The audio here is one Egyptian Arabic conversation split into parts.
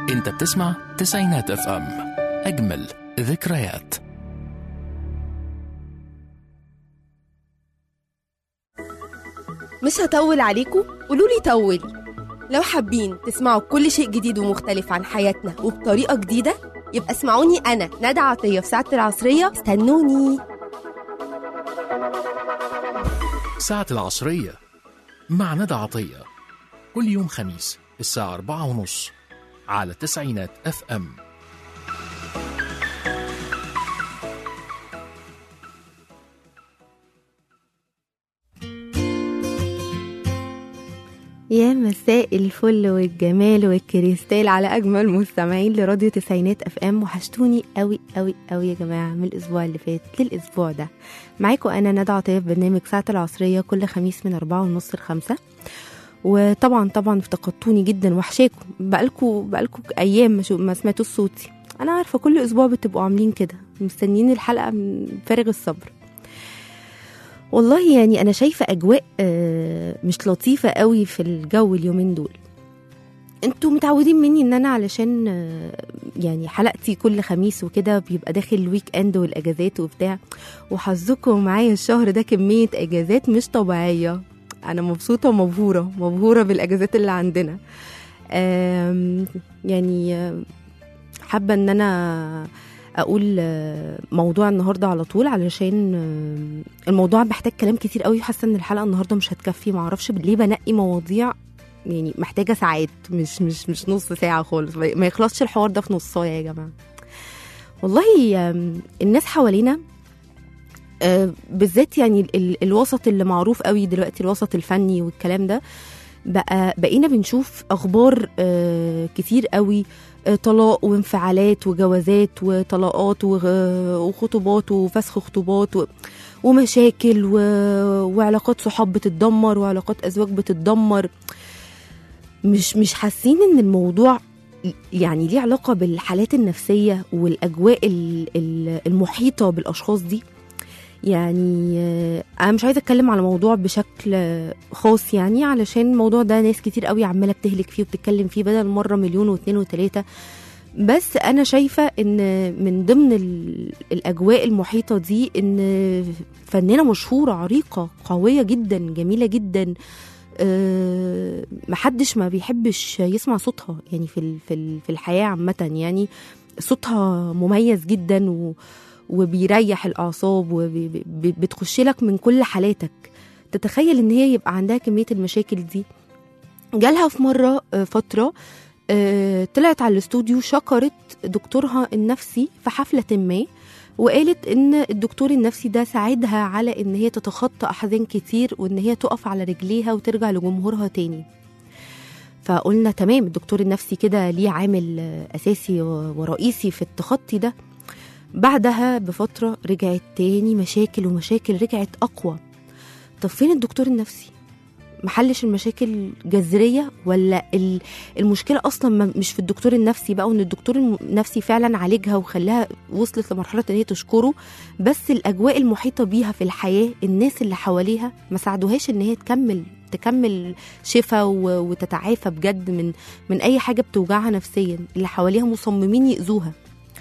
انت بتسمع تسعينات اف ام اجمل ذكريات مش هطول عليكم قولوا لي طولي لو حابين تسمعوا كل شيء جديد ومختلف عن حياتنا وبطريقة جديدة يبقى اسمعوني أنا ندى عطية في ساعة العصرية استنوني ساعة العصرية مع ندى عطية كل يوم خميس الساعة أربعة ونص على تسعينات اف ام يا مساء الفل والجمال والكريستال على اجمل مستمعين لراديو تسعينات اف ام وحشتوني قوي قوي قوي يا جماعه من الاسبوع اللي فات للاسبوع ده معاكم انا ندى عطيه في برنامج ساعه العصريه كل خميس من أربعة ونص لخمسة وطبعا طبعا افتقدتوني جدا وحشاكم بقالكوا بقالكوا ايام ما, شو ما سمعتوا صوتي انا عارفه كل اسبوع بتبقوا عاملين كده مستنيين الحلقه من فارغ الصبر والله يعني انا شايفه اجواء آه، مش لطيفه قوي في الجو اليومين دول انتوا متعودين مني ان انا علشان آه، يعني حلقتي كل خميس وكده بيبقى داخل الويك اند والاجازات وبتاع وحظكم معايا الشهر ده كميه اجازات مش طبيعيه انا مبسوطه ومبهوره مبهوره بالاجازات اللي عندنا آم، يعني آه، حابه ان انا اقول آه، موضوع النهارده على طول علشان آه، الموضوع محتاج كلام كتير قوي حاسه ان الحلقه النهارده مش هتكفي معرفش ليه بنقي مواضيع يعني محتاجه ساعات مش مش مش نص ساعه خالص ما ما يخلصش الحوار ده في نصايه يا جماعه والله آم، الناس حوالينا آه، بالذات يعني ال- ال- الوسط اللي معروف قوي دلوقتي الوسط الفني والكلام ده بقى بقينا بنشوف اخبار آه، كتير قوي آه، طلاق وانفعالات وجوازات وطلاقات وغ- وخطوبات وفسخ خطوبات و... ومشاكل و... وعلاقات صحاب بتتدمر وعلاقات ازواج بتتدمر مش مش حاسين ان الموضوع يعني ليه علاقه بالحالات النفسيه والاجواء ال- ال- المحيطه بالاشخاص دي يعني آه، انا مش عايزه اتكلم على موضوع بشكل آه، خاص يعني علشان الموضوع ده ناس كتير قوي عماله بتهلك فيه وبتتكلم فيه بدل مره مليون واثنين وثلاثه بس انا شايفه ان من ضمن ال- الاجواء المحيطه دي ان فنانه مشهوره عريقه قويه جدا جميله جدا آه، محدش ما بيحبش يسمع صوتها يعني في ال- في ال- في الحياه عامه يعني صوتها مميز جدا و وبيريح الاعصاب وبتخش لك من كل حالاتك تتخيل ان هي يبقى عندها كميه المشاكل دي جالها في مره آه، فتره آه، طلعت على الاستوديو شكرت دكتورها النفسي في حفله ما وقالت ان الدكتور النفسي ده ساعدها على ان هي تتخطى احزان كتير وان هي تقف على رجليها وترجع لجمهورها تاني فقلنا تمام الدكتور النفسي كده ليه عامل آه، اساسي و- ورئيسي في التخطي ده بعدها بفترة رجعت تاني مشاكل ومشاكل رجعت أقوى طب فين الدكتور النفسي؟ محلش المشاكل جذرية ولا ال- المشكلة أصلا ما- مش في الدكتور النفسي بقى وإن الدكتور النفسي فعلا عالجها وخلاها وصلت لمرحلة إن هي تشكره بس الأجواء المحيطة بيها في الحياة الناس اللي حواليها ما ساعدوهاش إن هي تكمل تكمل شفا و- وتتعافى بجد من من أي حاجة بتوجعها نفسيا اللي حواليها مصممين يأذوها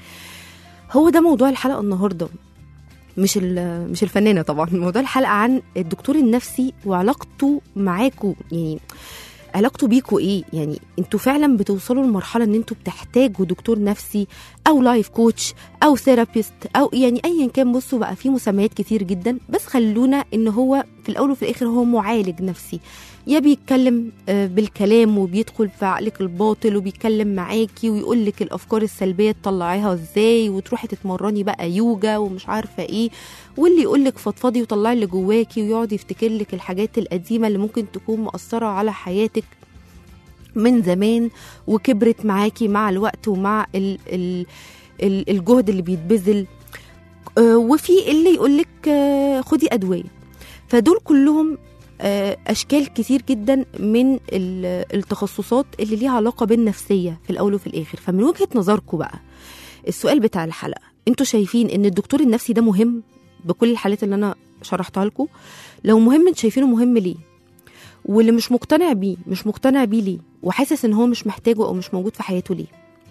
هو ده موضوع الحلقه النهارده مش ال- مش الفنانه طبعا موضوع الحلقه عن الدكتور النفسي وعلاقته معاكوا يعني علاقته بيكوا ايه يعني انتوا فعلا بتوصلوا لمرحله ان انتوا بتحتاجوا دكتور نفسي او لايف كوتش او ثيرابيست او يعني ايا كان بصوا بقى في مسميات كتير جدا بس خلونا ان هو في الاول وفي الاخر هو معالج نفسي يا بيتكلم آه، بالكلام وبيدخل في عقلك الباطل وبيتكلم معاكي ويقول لك الافكار السلبيه تطلعيها ازاي وتروحي تتمرني بقى يوجا ومش عارفه ايه واللي يقول لك فضفضي وطلعي اللي جواكي ويقعد يفتكر لك الحاجات القديمه اللي ممكن تكون مأثره على حياتك من زمان وكبرت معاكي مع الوقت ومع ال ال ال الجهد اللي بيتبذل آه، وفي اللي يقولك آه، خدي ادويه فدول كلهم آه، اشكال كتير جدا من ال- التخصصات اللي ليها علاقه بالنفسيه في الاول وفي الاخر فمن وجهه نظركم بقى السؤال بتاع الحلقه انتوا شايفين ان الدكتور النفسي ده مهم بكل الحالات اللي انا شرحتها لكم لو مهم انتوا شايفينه مهم ليه واللي مش مقتنع بيه مش مقتنع بيه ليه وحاسس ان هو مش محتاجه او مش موجود في حياته ليه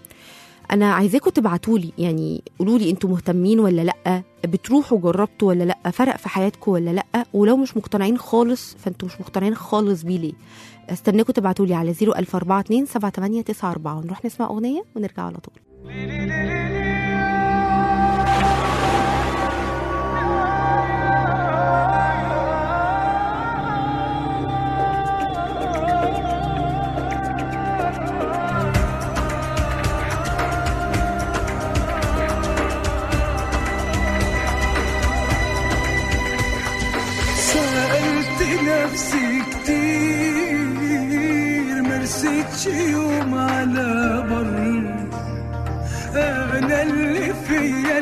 انا عايزاكم تبعتوا لي يعني قولوا لي انتوا مهتمين ولا لا بتروحوا جربتوا ولا لا فرق في حياتكم ولا لا ولو مش مقتنعين خالص فانتوا مش مقتنعين خالص بيه ليه استناكم تبعتوا لي على 00442 7894 ونروح نسمع اغنيه ونرجع على طول سألت نفسي كتير مرستش يوم على بر أنا اللي فيا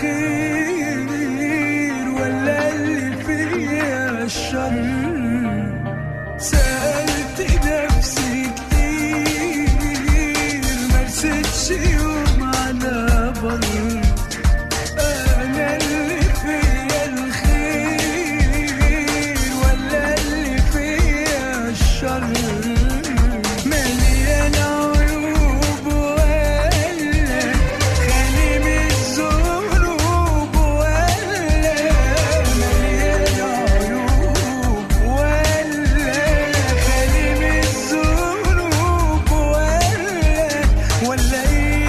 الخير ولا اللي فيا الشر سألت نفسي كتير مرستش يوم على بر أنا اللي فيا الخير ولا اللي فيا الشر مليان عيوب ولا خالي من الذنوب ولا مليان عيوب ولا خالي من الذنوب ولا ولا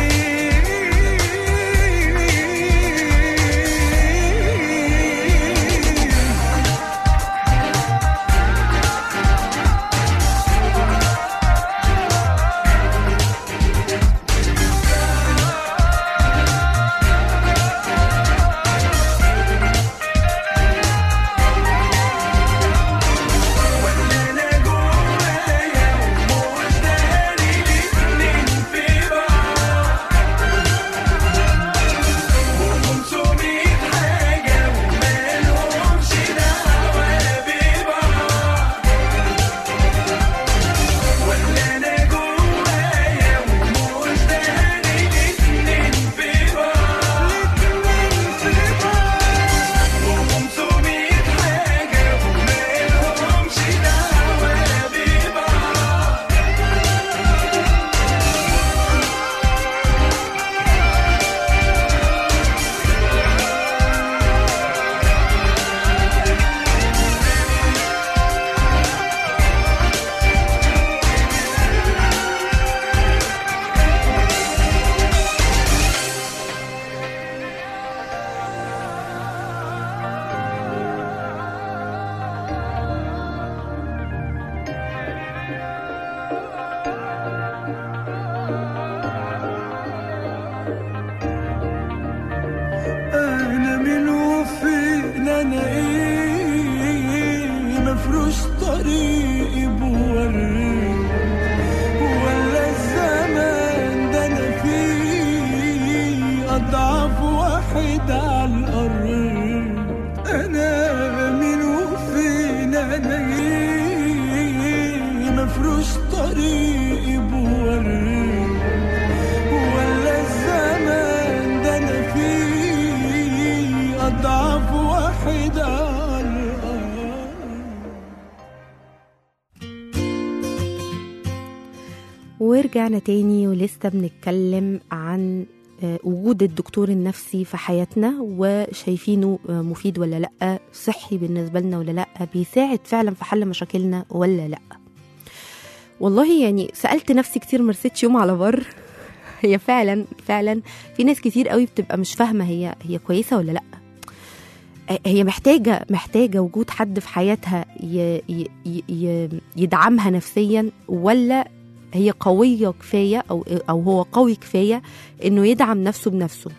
ايه انا جوايا ومش داري الاتنين في بعض وخمسمية حاجة ومالهمش دعوة ببعض ولا أنا جوايا ومش داري الاتنين في بعض الاتنين في بعض وخمسمية حاجة ومالهمش دعوة ببعض انا من وفين انا ايه مفروش طريقي بوري ولا الزمان ده انا فيه اضعف واحد على الارض انا من وفين انا ايه مفروش طريقي بوري ولا الزمان ده انا فيه اضعف واحد على الارض ورجعنا تاني ولسه بنتكلم عن آه، وجود الدكتور النفسي في حياتنا وشايفينه آه، مفيد ولا لأ صحي بالنسبة لنا ولا لأ بيساعد فعلا في حل مشاكلنا ولا لأ والله يعني سألت نفسي كتير مرستش يوم على بر هي فعلا فعلا في ناس كتير قوي بتبقى مش فاهمة هي هي كويسة ولا لأ آه، هي محتاجة محتاجة وجود حد في حياتها ي ي ي يدعمها نفسيا ولا هي قوية كفاية أو أو هو قوي كفاية إنه يدعم نفسه بنفسه.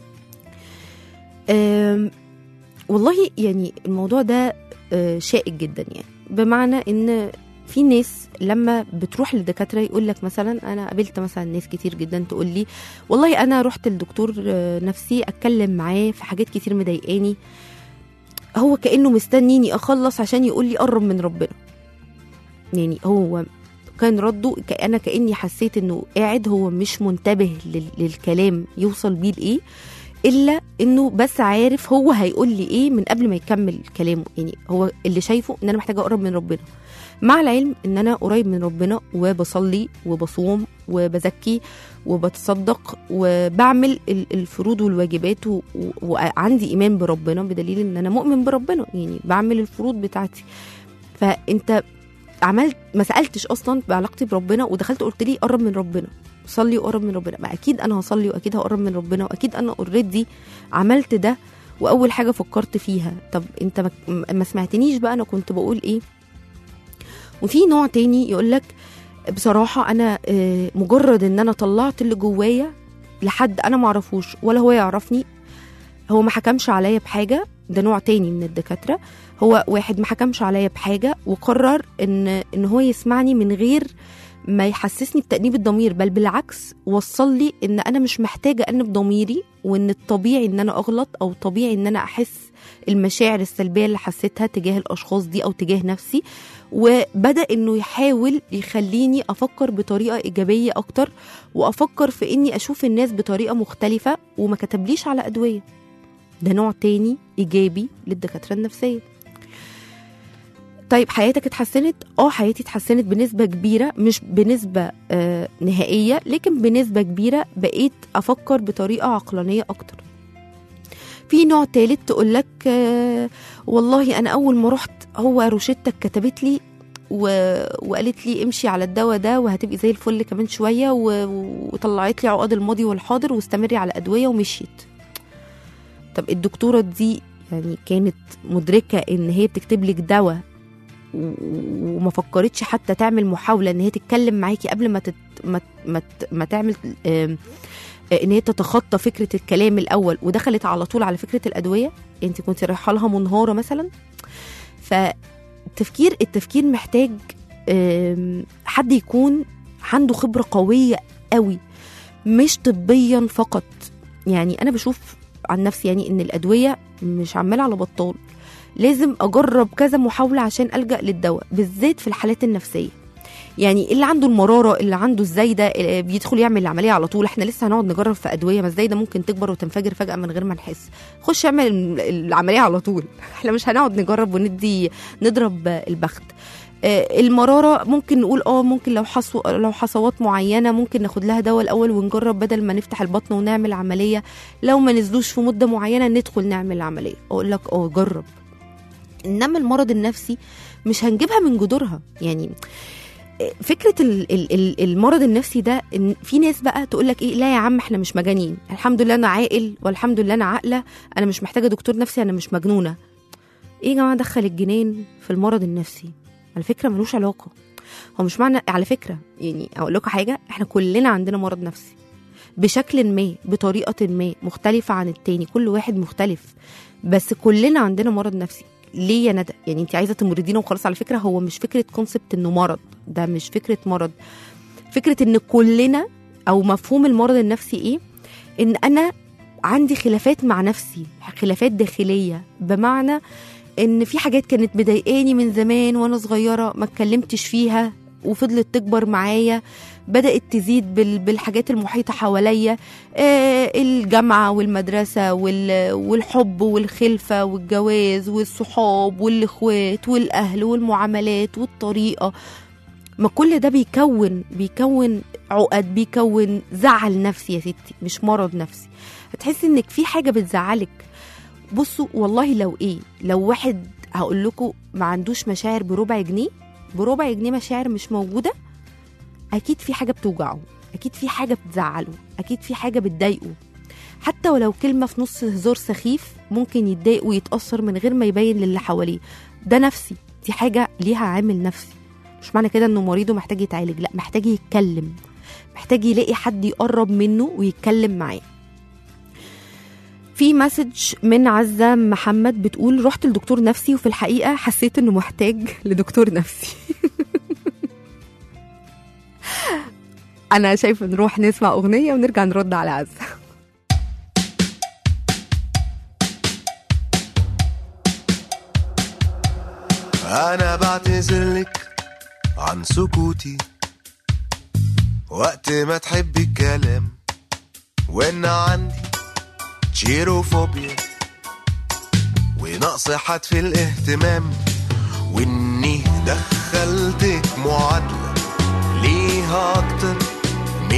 أم، والله يعني الموضوع ده آه، شائك جدا يعني بمعنى إن في ناس لما بتروح للدكاترة يقول لك مثلا أنا قابلت مثلا ناس كتير جدا تقول لي والله أنا رحت لدكتور آه، نفسي أتكلم معاه في حاجات كتير مضايقاني هو كأنه مستنيني أخلص عشان يقول لي قرب من ربنا يعني هو كان رده ك- انا كاني حسيت انه قاعد هو مش منتبه لل- للكلام يوصل بيه لايه الا انه بس عارف هو هيقول لي ايه من قبل ما يكمل كلامه يعني هو اللي شايفه ان انا محتاجه اقرب من ربنا مع العلم ان انا قريب من ربنا وبصلي وبصوم وبزكي وبتصدق وبعمل ال- الفروض والواجبات و- و- وعندي ايمان بربنا بدليل ان انا مؤمن بربنا يعني بعمل الفروض بتاعتي فانت عملت ما سالتش اصلا بعلاقتي بربنا ودخلت قلت لي قرب من ربنا صلي وقرب من ربنا ما اكيد انا هصلي واكيد هقرب من ربنا واكيد انا اوريدي عملت ده واول حاجه فكرت فيها طب انت ما- ما سمعتنيش بقى انا كنت بقول ايه وفي نوع تاني يقول لك بصراحه انا آه، مجرد ان انا طلعت اللي جوايا لحد انا معرفوش ولا هو يعرفني هو ما حكمش عليا بحاجه ده نوع تاني من الدكاتره هو واحد ما حكمش عليا بحاجه وقرر ان ان هو يسمعني من غير ما يحسسني بتأنيب الضمير بل بالعكس وصل لي ان انا مش محتاجه انب ضميري وان الطبيعي ان انا اغلط او طبيعي ان انا احس المشاعر السلبيه اللي حسيتها تجاه الاشخاص دي او تجاه نفسي وبدا انه يحاول يخليني افكر بطريقه ايجابيه اكتر وافكر في اني اشوف الناس بطريقه مختلفه وما كتبليش على ادويه ده نوع تاني ايجابي للدكاتره النفسيه طيب حياتك اتحسنت اه حياتي اتحسنت بنسبه كبيره مش بنسبه آه نهائيه لكن بنسبه كبيره بقيت افكر بطريقه عقلانيه اكتر في نوع تالت تقول لك آه والله انا اول ما رحت هو روشتك كتبت لي و... وقالت لي امشي على الدواء ده وهتبقي زي الفل كمان شويه و... وطلعت لي عقد الماضي والحاضر واستمري على ادويه ومشيت طب الدكتوره دي يعني كانت مدركه ان هي بتكتب لك دواء و- وما فكرتش حتى تعمل محاوله ان هي تتكلم معاكي قبل ما تت... ما... ما... ت- ما تعمل آم، آه، ان هي تتخطى فكره الكلام الاول ودخلت على طول على فكره الادويه انت كنت رايحه لها منهاره مثلا فالتفكير التفكير محتاج آم، حد يكون عنده خبره قويه قوي مش طبيا فقط يعني انا بشوف عن نفسي يعني ان الادويه مش عماله على بطال لازم اجرب كذا محاوله عشان الجا للدواء بالذات في الحالات النفسيه يعني اللي عنده المراره اللي عنده الزايده اللي بيدخل يعمل العمليه على طول احنا لسه هنقعد نجرب في ادويه ما الزايده ممكن تكبر وتنفجر فجاه من غير ما نحس خش اعمل العمليه على طول احنا مش هنقعد نجرب وندي نضرب البخت آه، المراره ممكن نقول اه ممكن لو حصو لو حصوات معينه ممكن ناخد لها دواء الاول ونجرب بدل ما نفتح البطن ونعمل عمليه لو ما نزلوش في مده معينه ندخل نعمل العمليه اقول لك اه جرب انما المرض النفسي مش هنجيبها من جذورها يعني فكره ال- ال- ال- المرض النفسي ده ان في ناس بقى تقول لك ايه لا يا عم احنا مش مجانين الحمد لله انا عاقل والحمد لله انا عاقله انا مش محتاجه دكتور نفسي انا مش مجنونه ايه يا جماعه دخل الجنان في المرض النفسي على فكره ملوش علاقه هو مش معنى على فكره يعني اقول لكم حاجه احنا كلنا عندنا مرض نفسي بشكل ما بطريقه ما مختلفه عن التاني كل واحد مختلف بس كلنا عندنا مرض نفسي ليه يا ندى يعني انت عايزه تمرضينا وخلاص على فكره هو مش فكره كونسبت انه مرض ده مش فكره مرض فكره ان كلنا او مفهوم المرض النفسي ايه ان انا عندي خلافات مع نفسي خلافات داخليه بمعنى ان في حاجات كانت مضايقاني من زمان وانا صغيره ما اتكلمتش فيها وفضلت تكبر معايا بدات تزيد بال- بالحاجات المحيطه حواليا آه، الجامعه والمدرسه وال- والحب والخلفه والجواز والصحاب والاخوات والاهل والمعاملات والطريقه ما كل ده بيكون بيكون عقد بيكون زعل نفسي يا ستي مش مرض نفسي هتحسي انك في حاجه بتزعلك بصوا والله لو ايه لو واحد هقول لكم ما عندوش مشاعر بربع جنيه بربع جنيه مشاعر مش موجوده اكيد في حاجه بتوجعه اكيد في حاجه بتزعله اكيد في حاجه بتضايقه حتى ولو كلمه في نص هزار سخيف ممكن يتضايق ويتاثر من غير ما يبين للي حواليه ده نفسي دي حاجه ليها عامل نفسي مش معنى كده انه مريض ومحتاج يتعالج لا محتاج يتكلم محتاج يلاقي حد يقرب منه ويتكلم معاه في مسج من عزة محمد بتقول رحت لدكتور نفسي وفي الحقيقة حسيت انه محتاج لدكتور نفسي انا شايفه نروح نسمع اغنية ونرجع نرد على عزة أنا بعتذرلك عن سكوتي وقت ما تحبي الكلام وإن عندي تشيروفوبيا ونقص حد في الاهتمام وإني دخلتك معادلة ليها أكتر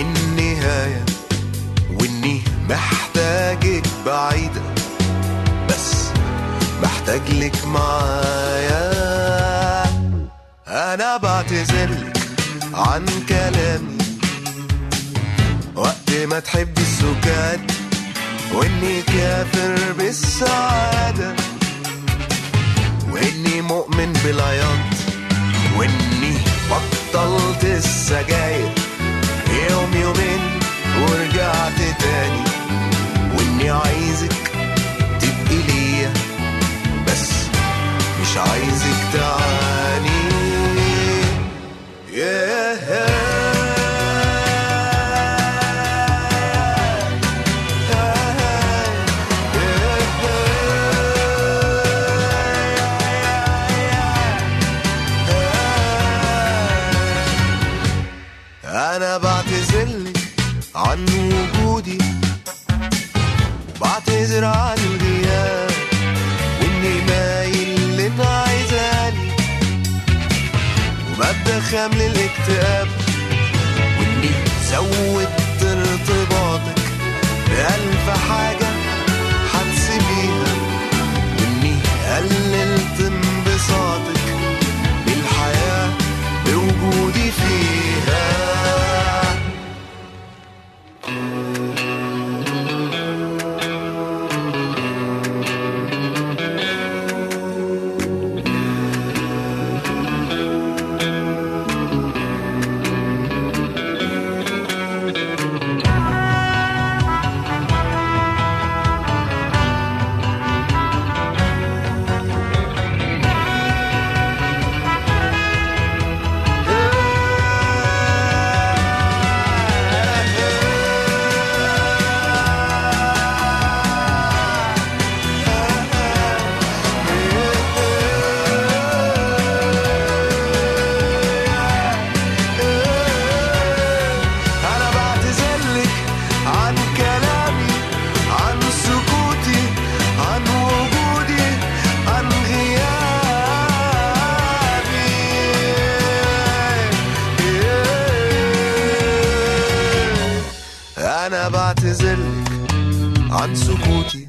عليك بعيدة بس محتاج لك معايا أنا بعتذرلك عن كلامي وقت ما تحب السكات وإني كافر بالسعادة وإني مؤمن بالعياط وإني بطلت السجاير يوم يومين ورجعت تاني وإني عايزك تبقي ليا بس مش عايزك تعاني أنا بعتذرلك عن وجودي وبعتذر عن الغياب وإني مايل لنا عايزاني وببدأ خامل الاكتئاب وإني زودت ارتباطك بألف حاجة هتسيبيها وإني قللت انبساطك بالحياة بوجودي فيها أنا بعتذرلك عن كلامي عن سكوتي عن وجودي عن غيابي أنا بعتذرلك عن سكوتي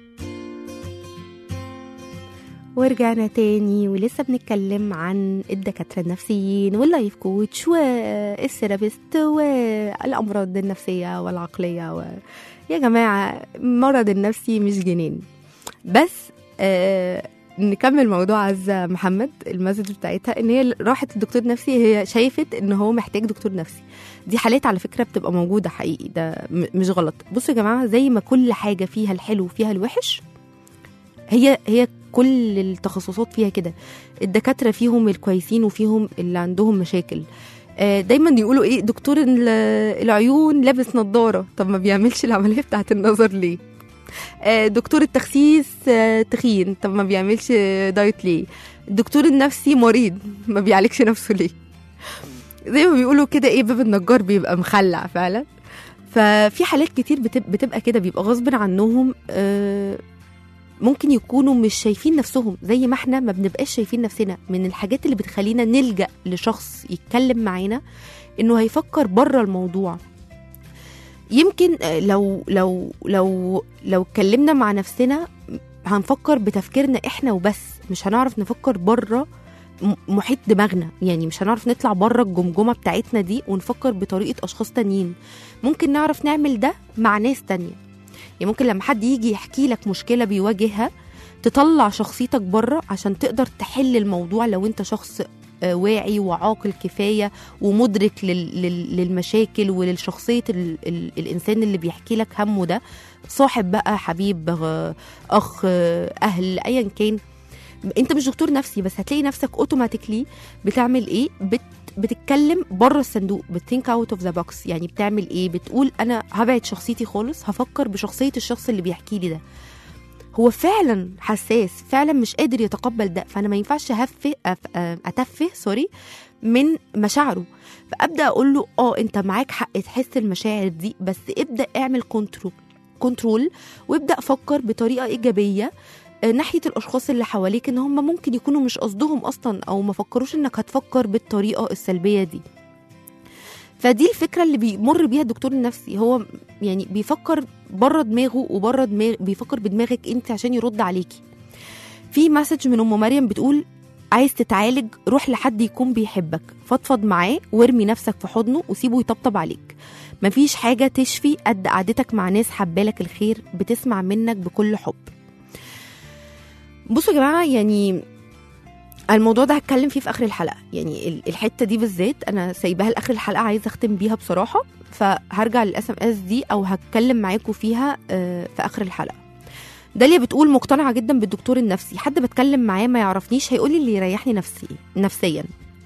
ورجعنا تاني ولسه بنتكلم عن الدكاترة النفسيين واللايف كوتش والثيرابيست والأمراض النفسية والعقلية و... يا جماعة المرض النفسي مش جنين بس آه نكمل موضوع عزة محمد المسج بتاعتها ان هي راحت لدكتور نفسي هي شايفت ان هو محتاج دكتور نفسي دي حالات على فكرة بتبقى موجودة حقيقي ده م- مش غلط بصوا يا جماعة زي ما كل حاجة فيها الحلو وفيها الوحش هي هي كل التخصصات فيها كده الدكاتره فيهم الكويسين وفيهم اللي عندهم مشاكل آه، دايما يقولوا ايه دكتور ال- العيون لابس نظاره طب ما بيعملش العمليه بتاعه النظر ليه آه، دكتور التخسيس آه، تخين طب ما بيعملش دايت ليه الدكتور النفسي مريض ما بيعالجش نفسه ليه زي ما بيقولوا كده ايه باب النجار بيبقى مخلع فعلا ففي حالات كتير بتب- بتبقى كده بيبقى غصب عنهم آه، ممكن يكونوا مش شايفين نفسهم زي ما احنا ما بنبقاش شايفين نفسنا من الحاجات اللي بتخلينا نلجأ لشخص يتكلم معانا انه هيفكر بره الموضوع يمكن آه، لو لو لو لو اتكلمنا مع نفسنا هنفكر بتفكيرنا احنا وبس مش هنعرف نفكر بره م- محيط دماغنا يعني مش هنعرف نطلع بره الجمجمه بتاعتنا دي ونفكر بطريقه اشخاص تانيين ممكن نعرف نعمل ده مع ناس تانية يعني ممكن لما حد يجي يحكي لك مشكله بيواجهها تطلع شخصيتك بره عشان تقدر تحل الموضوع لو انت شخص آه، واعي وعاقل كفايه ومدرك لل- لل- للمشاكل وللشخصيه ال- ال- الانسان اللي بيحكي لك همه ده صاحب بقى حبيب آه، اخ آه، اهل ايا كان انت مش دكتور نفسي بس هتلاقي نفسك اوتوماتيكلي بتعمل ايه بت بتتكلم بره الصندوق بتثينك اوت اوف ذا بوكس يعني بتعمل ايه بتقول انا هبعد شخصيتي خالص هفكر بشخصيه الشخص اللي بيحكي لي ده هو فعلا حساس فعلا مش قادر يتقبل ده فانا ما ينفعش هفه أف- آه، اتفه سوري من مشاعره فابدا اقول له اه انت معاك حق تحس المشاعر دي بس ابدا اعمل كنترول كنترول وابدا فكر بطريقه ايجابيه آه، ناحيه الاشخاص اللي حواليك ان هم ممكن يكونوا مش قصدهم اصلا او ما فكروش انك هتفكر بالطريقه السلبيه دي فدي الفكره اللي بيمر بيها الدكتور النفسي هو يعني بيفكر بره دماغه وبره دماغ بيفكر بدماغك انت عشان يرد عليكي في مسج من ام مريم بتقول عايز تتعالج روح لحد يكون بيحبك فضفض معاه وارمي نفسك في حضنه وسيبه يطبطب عليك مفيش حاجة تشفي قد قعدتك مع ناس حبالك الخير بتسمع منك بكل حب بصوا يا جماعة يعني الموضوع ده هتكلم فيه في اخر الحلقه يعني ال- الحته دي بالذات انا سايباها لاخر الحلقه عايزه اختم بيها بصراحه فهرجع للاس ام اس دي او هتكلم معاكم فيها آه، في اخر الحلقه داليا بتقول مقتنعه جدا بالدكتور النفسي حد بتكلم معاه ما يعرفنيش هيقول لي اللي يريحني نفسي نفسيا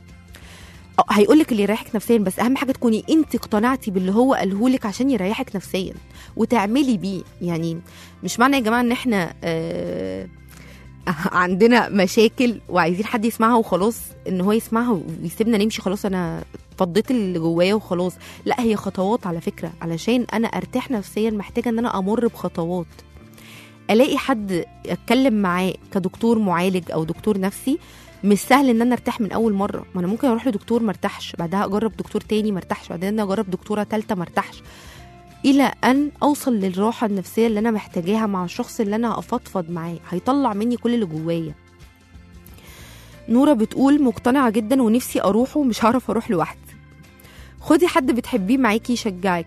أو هيقول لك اللي يريحك نفسيا بس اهم حاجه تكوني انت اقتنعتي باللي هو قاله لك عشان يريحك نفسيا وتعملي بيه يعني مش معنى يا جماعه ان احنا آه عندنا مشاكل وعايزين حد يسمعها وخلاص ان هو يسمعها ويسيبنا نمشي خلاص انا فضيت اللي جوايا وخلاص لا هي خطوات على فكره علشان انا ارتاح نفسيا محتاجه ان انا امر بخطوات الاقي حد اتكلم معاه كدكتور معالج او دكتور نفسي مش سهل ان انا ارتاح من اول مره ما انا ممكن اروح لدكتور مرتاحش بعدها اجرب دكتور تاني مرتاحش بعدين اجرب دكتوره تالته مرتاحش الى ان اوصل للراحه النفسيه اللي انا محتاجاها مع الشخص اللي انا افضفض معاه هيطلع مني كل اللي جوايا نورة بتقول مقتنعة جدا ونفسي أروح ومش هعرف أروح لوحدي خدي حد بتحبيه معاكي يشجعك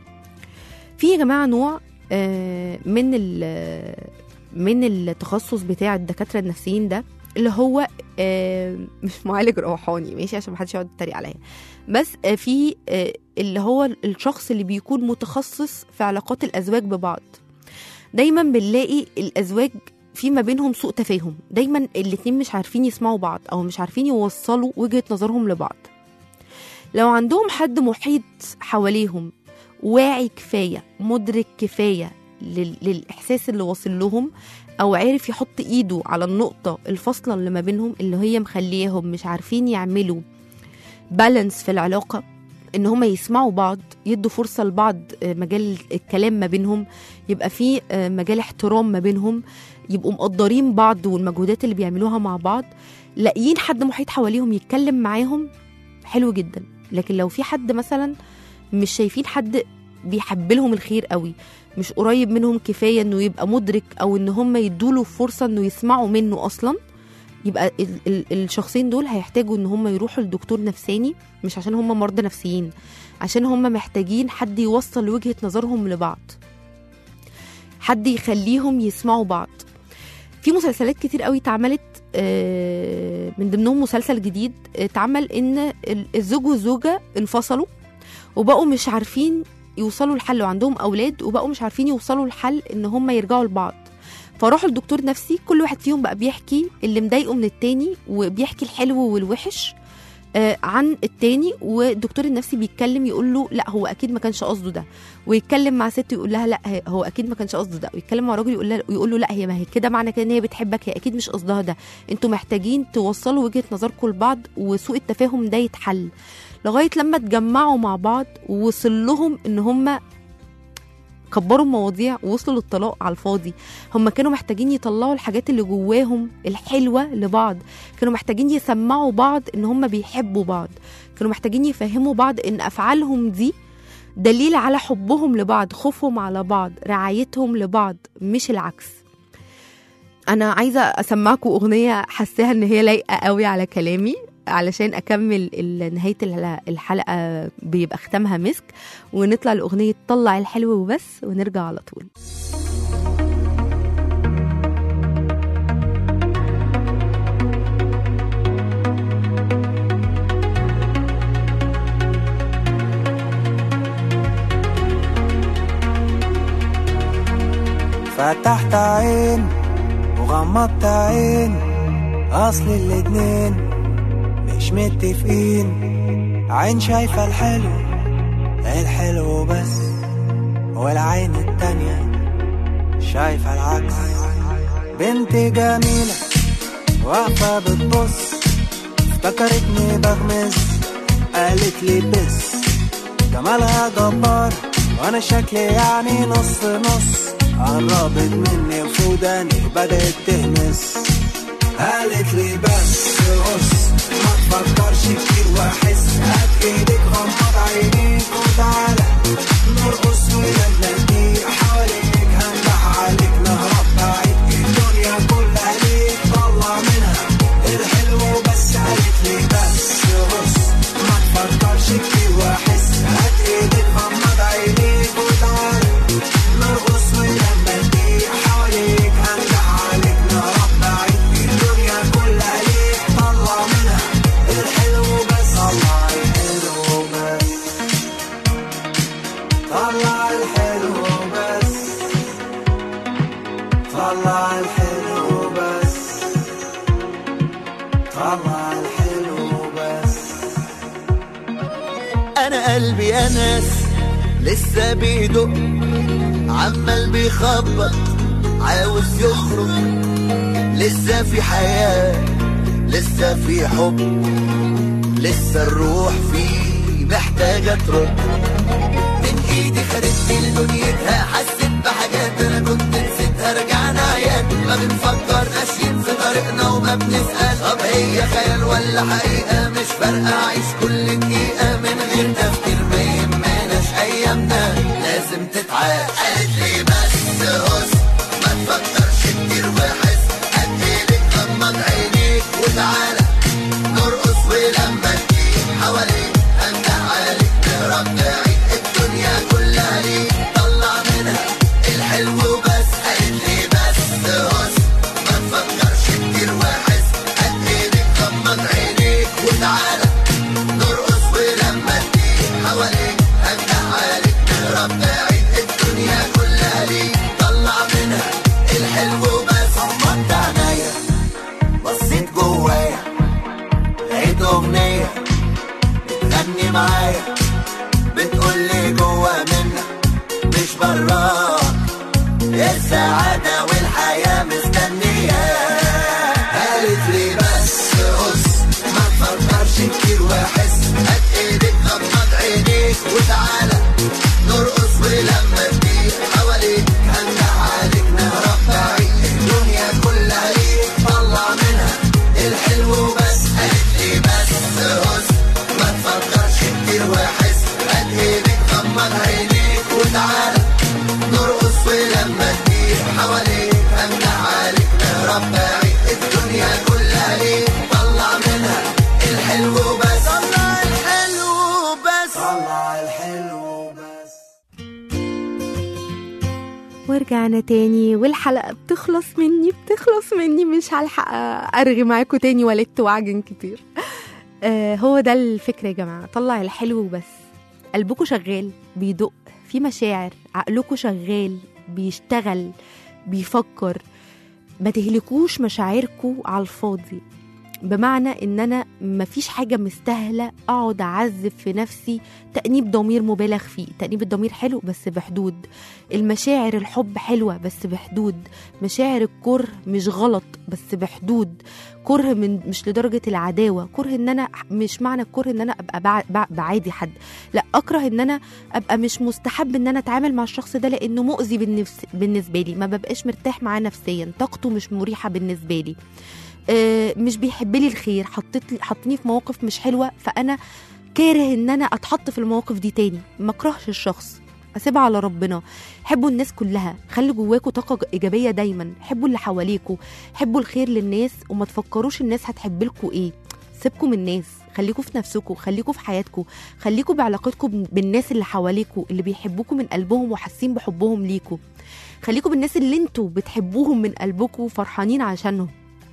في يا جماعة نوع آه، من ال- من التخصص بتاع الدكاترة النفسيين ده اللي هو آه، مش معالج روحاني ماشي عشان محدش يقعد يتريق عليا بس آه، في آه، اللي هو الشخص اللي بيكون متخصص في علاقات الأزواج ببعض دايما بنلاقي الأزواج في ما بينهم سوء تفاهم دايما الاتنين مش عارفين يسمعوا بعض او مش عارفين يوصلوا وجهة نظرهم لبعض لو عندهم حد محيط حواليهم واعي كفاية مدرك كفاية لل- للإحساس اللي واصل لهم أو عارف يحط إيده على النقطة الفاصلة اللي ما بينهم اللي هي مخلياهم مش عارفين يعملوا بالانس في العلاقة إن هما يسمعوا بعض يدوا فرصة لبعض آه، مجال الكلام ما بينهم يبقى في آه، مجال احترام ما بينهم يبقوا مقدرين بعض والمجهودات اللي بيعملوها مع بعض لاقيين حد محيط حواليهم يتكلم معاهم حلو جدا لكن لو في حد مثلا مش شايفين حد بيحبلهم الخير قوي مش قريب منهم كفايه انه يبقى مدرك او ان هم يدوله فرصه انه يسمعوا منه اصلا يبقى ال ال الشخصين دول هيحتاجوا ان هم يروحوا لدكتور نفساني مش عشان هم مرضى نفسيين عشان هم محتاجين حد يوصل وجهة نظرهم لبعض حد يخليهم يسمعوا بعض في مسلسلات كتير قوي اتعملت آه، من ضمنهم مسلسل جديد اتعمل ان ال- الزوج والزوجه انفصلوا وبقوا مش عارفين يوصلوا لحل وعندهم اولاد وبقوا مش عارفين يوصلوا لحل ان هم يرجعوا لبعض فراحوا لدكتور نفسي كل واحد فيهم بقى بيحكي اللي مضايقه من التاني وبيحكي الحلو والوحش آه، عن التاني والدكتور النفسي بيتكلم يقول له لا هو اكيد ما كانش قصده ده ويتكلم مع ست يقول لها لا هي- هو اكيد ما كانش قصده ده ويتكلم مع راجل يقول لها يقول له لا هي ما هي كده معنى كده ان هي بتحبك هي اكيد مش قصدها ده انتوا محتاجين توصلوا وجهة نظركم لبعض وسوء التفاهم ده يتحل لغايه لما اتجمعوا مع بعض ووصل لهم ان هم كبروا المواضيع ووصلوا للطلاق على الفاضي هم كانوا محتاجين يطلعوا الحاجات اللي جواهم الحلوة لبعض كانوا محتاجين يسمعوا بعض ان هم بيحبوا بعض كانوا محتاجين يفهموا بعض ان افعالهم دي دليل على حبهم لبعض خوفهم على بعض رعايتهم لبعض مش العكس انا عايزه اسمعكم اغنيه حاساها ان هي لايقه قوي على كلامي علشان اكمل ال- نهايه الحلقة- الحلقه بيبقى ختامها مسك ونطلع لاغنيه طلع الحلو وبس ونرجع على طول فتحت عين وغمضت عين اصل الاتنين مش متفقين عين شايفة الحلو الحلو بس والعين التانية شايفة العكس بنت جميلة واقفة بتبص افتكرتني بغمز قالت لي بس جمالها جبار وانا شكلي يعني نص نص قربت مني وفوداني بدأت تهمس قالت لي بس بص ما تفكرش كتير واحس هات ايدك غمض عينيك كتير واحس هات ايدك غمض عينيك وتعال نرقص ولما تضيق حواليك هنجح عليك نهرب بعيد الدنيا كلها ليك طلع منها الحلو بس طلع الحلو بس طلع الحلو بس طلع الحلو بس طلع الحلو بس انا قلبي يا ناس لسه بيدق عمال بيخبط عاوز يخرج لسه في حياة لسه في حب لسه الروح فيه محتاجة ترد من ايدي خدتني لدنيتها حسيت بحاجات انا كنت نسيتها رجعنا عيال ما بنفكر ماشيين في طريقنا وما بنسأل طب هي خيال ولا حقيقة مش فارقة اعيش كل دقيقة من غير تفكير ما يهمناش ايامنا لازم تتعاش قالت لي بس هص ما تفكرش كتير وحس قد ايدك غمض عينيك وتعالى نرقص ولما تجيب حواليك انجح عليك نهرب بعيد الدنيا كلها ليك طلع منها الحلو بس قالت لي بس هص ما تفكرش كتير وحس قد ايدك غمض عينيك وتعالى نرقص ولما تجيب حواليك انجح عليك نهرب بعيد الدنيا كلها ليك طلع منها الحلو بس غمضت عينيا بصيت جوايا لقيت اغنيه بتغني معايا بتقول لي جوا منك مش براك السعادة والحياة مستنية قالت لي بس قص ما تفكرش كتير واحس هات ايدك غمض عينيك وتعالى نرقص ولما تضيق حواليك هنجح عليك نهرب بعيد الدنيا كلها ليك طلع منها الحلو بس قالت لي بس قص ما تفكرش كتير واحس هات ايدك غمض عينيك وتعالى نرقص ولما تضيق حواليك هنجح عليك نهرب بعيد الدنيا كلها ليك طلع منها الحلو بس طلع الحلو بس طلع الحلو بس ورجعنا تاني والحلقة بتخلص مني بتخلص مني مش هلحق أرغي معاكم تاني ولدت وعجن كتير آه هو ده الفكرة يا جماعة طلع الحلو بس قلبكم شغال بيدق في مشاعر عقلكم شغال بيشتغل بيفكر ما تهلكوش مشاعركم على الفاضي بمعنى ان انا مفيش حاجه مستاهله اقعد اعذب في نفسي تانيب ضمير مبالغ فيه تانيب الضمير حلو بس بحدود المشاعر الحب حلوه بس بحدود مشاعر الكره مش غلط بس بحدود كره من مش لدرجه العداوه كره ان انا مش معنى الكره ان انا ابقى بع- بع- بعادي حد لا اكره ان انا ابقى مش مستحب ان انا اتعامل مع الشخص ده لانه مؤذي بالنفس بالنسبه لي ما ببقاش مرتاح معاه نفسيا طاقته مش مريحه بالنسبه لي آه، مش بيحب لي الخير حطيت لي حطني في مواقف مش حلوه فانا كاره ان انا اتحط في المواقف دي تاني ما اكرهش الشخص اسيبها على ربنا حبوا الناس كلها خلي جواكوا طاقه ايجابيه دايما حبوا اللي حواليكوا حبوا الخير للناس وما تفكروش الناس هتحب لكم ايه سيبكم من الناس خليكوا في نفسكم خليكوا في حياتكم خليكوا بعلاقتكم بالناس اللي حواليكوا اللي بيحبوكوا من قلبهم وحاسين بحبهم ليكوا خليكوا بالناس اللي انتوا بتحبوهم من قلبكم وفرحانين عشانهم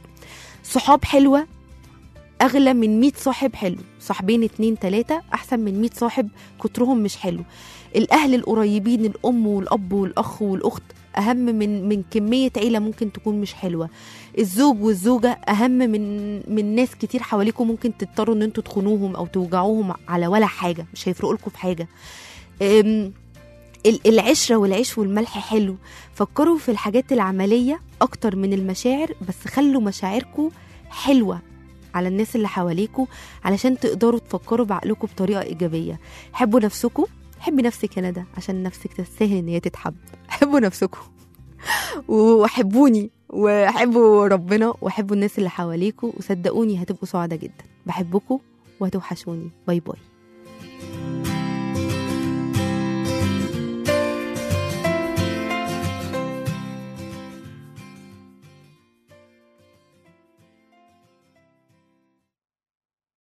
صحاب حلوة أغلى من 100 صاحب حلو صاحبين اتنين تلاتة أحسن من 100 صاحب كترهم مش حلو الأهل القريبين الأم والأب والأخ والأخت أهم من من كمية عيلة ممكن تكون مش حلوة الزوج والزوجة أهم من من ناس كتير حواليكم ممكن تضطروا إن انتوا تخونوهم أو توجعوهم على ولا حاجة مش هيفرقوا لكم في حاجة أم، ال- العشرة والعيش والملح حلو فكروا في الحاجات العملية أكتر من المشاعر بس خلوا مشاعركم حلوة على الناس اللي حواليكوا علشان تقدروا تفكروا بعقلكم بطريقة إيجابية حبوا نفسكم حبي نفسك يا ندى عشان نفسك تستاهل ان هي تتحب حبوا نفسكم وحبوني وحبوا ربنا وحبوا الناس اللي حواليكوا وصدقوني هتبقوا سعداء جدا بحبكم وهتوحشوني باي باي